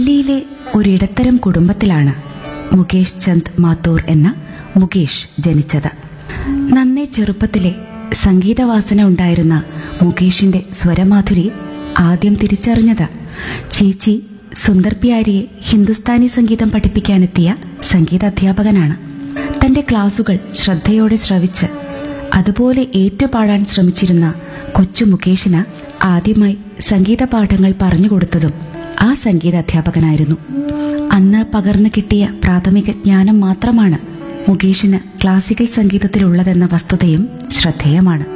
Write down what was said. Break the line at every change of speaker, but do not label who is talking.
ദില്ലിയിലെ ഒരിടത്തരം കുടുംബത്തിലാണ് മുകേഷ് ചന്ദ് മാത്തൂർ എന്ന മുകേഷ് ജനിച്ചത് നന്നേ ചെറുപ്പത്തിലെ സംഗീതവാസന ഉണ്ടായിരുന്ന മുകേഷിന്റെ സ്വരമാധുരി ആദ്യം തിരിച്ചറിഞ്ഞത് ചേച്ചി സുന്ദർ പ്യാരിയെ ഹിന്ദുസ്ഥാനി സംഗീതം പഠിപ്പിക്കാനെത്തിയ സംഗീതാധ്യാപകനാണ് തന്റെ ക്ലാസുകൾ ശ്രദ്ധയോടെ ശ്രവിച്ച് അതുപോലെ ഏറ്റുപാടാൻ ശ്രമിച്ചിരുന്ന കൊച്ചു മുകേഷിന് ആദ്യമായി സംഗീത പാഠങ്ങൾ പറഞ്ഞുകൊടുത്തതും ആ സംഗീത അധ്യാപകനായിരുന്നു അന്ന് പകർന്നു കിട്ടിയ പ്രാഥമിക ജ്ഞാനം മാത്രമാണ് മുകേഷിന് ക്ലാസിക്കൽ സംഗീതത്തിലുള്ളതെന്ന വസ്തുതയും ശ്രദ്ധേയമാണ്